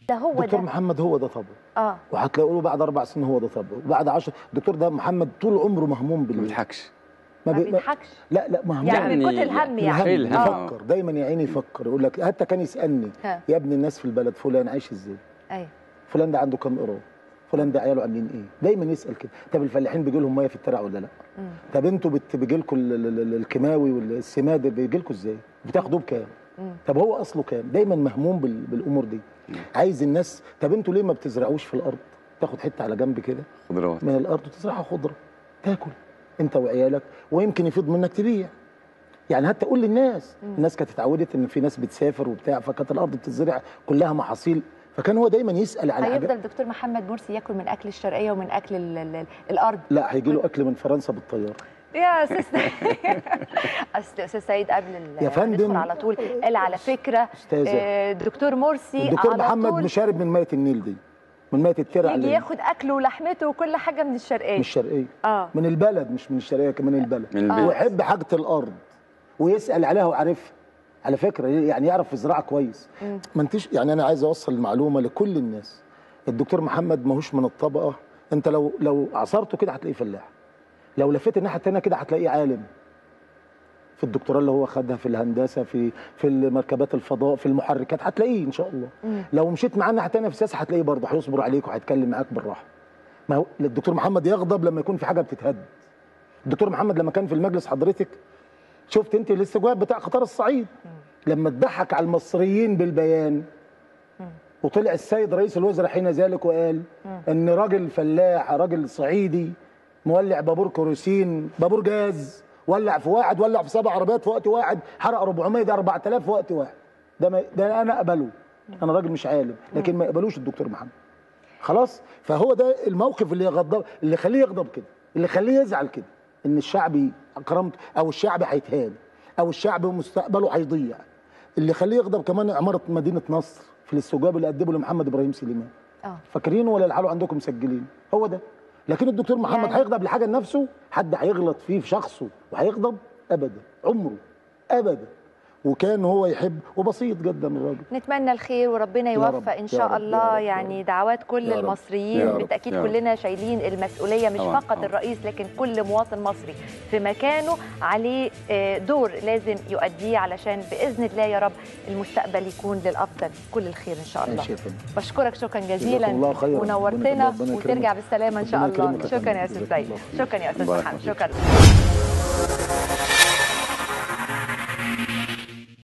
ده هو دكتور ده محمد هو ده طبعه اه وهتلاقوا له بعد اربع سنين هو ده طبعه وبعد 10 الدكتور ده محمد طول عمره مهموم ما بال بيضحكش ما بي- بيضحكش لا لا مهموم يعني من يعني كتر الهم الهم يعني الهم. اه يفكر دايما يا عيني يفكر يقول لك حتى كان يسالني ها. يا ابن الناس في البلد فلان عايش ازاي ايوه فلان ده عنده كام قرار فلان ده عياله عاملين ايه دايما يسال كده طب الفلاحين بيجي لهم ميه في الترع ولا لا مم. طب انتوا بت- بيجي لكم ال- ال- ال- الكيماوي والسماد بيجي لكم ازاي بتاخدوه بكام مم. طب هو اصله كام دايما مهموم بال- بالامور دي عايز الناس طب انتوا ليه ما بتزرعوش في الارض تاخد حته على جنب كده خضروات من الارض وتزرعها خضره تاكل انت وعيالك ويمكن يفيض منك تبيع يعني حتى قول للناس الناس كانت اتعودت ان في ناس بتسافر وبتاع فكانت الارض بتزرع كلها محاصيل فكان هو دايما يسال على حاجات هيفضل دكتور محمد مرسي ياكل من اكل الشرقيه ومن اكل ال ال الارض لا هيجي له اكل من فرنسا بالطياره يا استاذ اصل استاذ سعيد قبل ال- يا فندم. ندخل على طول قال على فكره أستاذة. آه، دكتور مرسي الدكتور على محمد طول مشارب من ميه النيل دي من ميه الترع يجي اللي ياخد اكله ولحمته وكل حاجه من الشرقيه من الشرقيه اه من البلد مش من الشرقيه كمان من البلد من البيت. ويحب حاجه الارض ويسال عليها وعارفها على فكره يعني يعرف يزرعها كويس ما انتش يعني انا عايز اوصل المعلومه لكل الناس الدكتور محمد ماهوش من الطبقه انت لو لو عصرته كده هتلاقيه فلاح لو لفيت الناحيه الثانيه كده هتلاقيه عالم في الدكتوراه اللي هو خدها في الهندسه في في مركبات الفضاء في المحركات هتلاقيه ان شاء الله مم. لو مشيت معاه الناحيه الثانيه في السياسه هتلاقيه برضه هيصبر عليك وهيتكلم معاك بالراحه ما هو الدكتور محمد يغضب لما يكون في حاجه بتتهد الدكتور محمد لما كان في المجلس حضرتك شفت انت الاستجواب بتاع قطار الصعيد لما اتضحك على المصريين بالبيان وطلع السيد رئيس الوزراء حين ذلك وقال ان راجل فلاح راجل صعيدي مولع بابور كروسين بابور جاز ولع في واحد ولع في سبع عربيات في وقت واحد حرق 400 ده 4000 في وقت واحد ده ما ده انا اقبله انا راجل مش عالم لكن ما يقبلوش الدكتور محمد خلاص فهو ده الموقف اللي يغضب اللي يخليه يغضب كده اللي يخليه يزعل كده ان الشعب كرامته او الشعب هيتهان او الشعب مستقبله هيضيع اللي يخليه يغضب كمان عماره مدينه نصر في الاستجواب اللي قدمه لمحمد ابراهيم سليمان اه فاكرينه ولا الحاله عندكم مسجلين هو ده لكن الدكتور محمد يعني- هيغضب لحاجه لنفسه حد هيغلط فيه في شخصه وهيغضب ابدا عمره ابدا وكان هو يحب وبسيط جدا الراجل نتمنى الخير وربنا يا يوفق رب، ان يا شاء رب، يا الله رب، يا يعني رب. دعوات كل يا رب، المصريين يا رب، بالتاكيد يا رب. كلنا شايلين المسؤوليه مش طبعاً، فقط طبعاً. الرئيس لكن كل مواطن مصري في مكانه عليه آه، دور لازم يؤديه علشان باذن الله يا رب المستقبل يكون للافضل كل الخير ان شاء الله ماشي يا فندم. بشكرك شكرا جزيلا جزاكم الله خيراً. ربنا ونورتنا يكرمك، ربنا يكرمك. وترجع بالسلامه ان شاء ربنا الله يكرمك يا شكرا فندم. يا استاذ جزاكم سيد الله خير. شكرا يا استاذ بارك محمد الله فيك. شكرا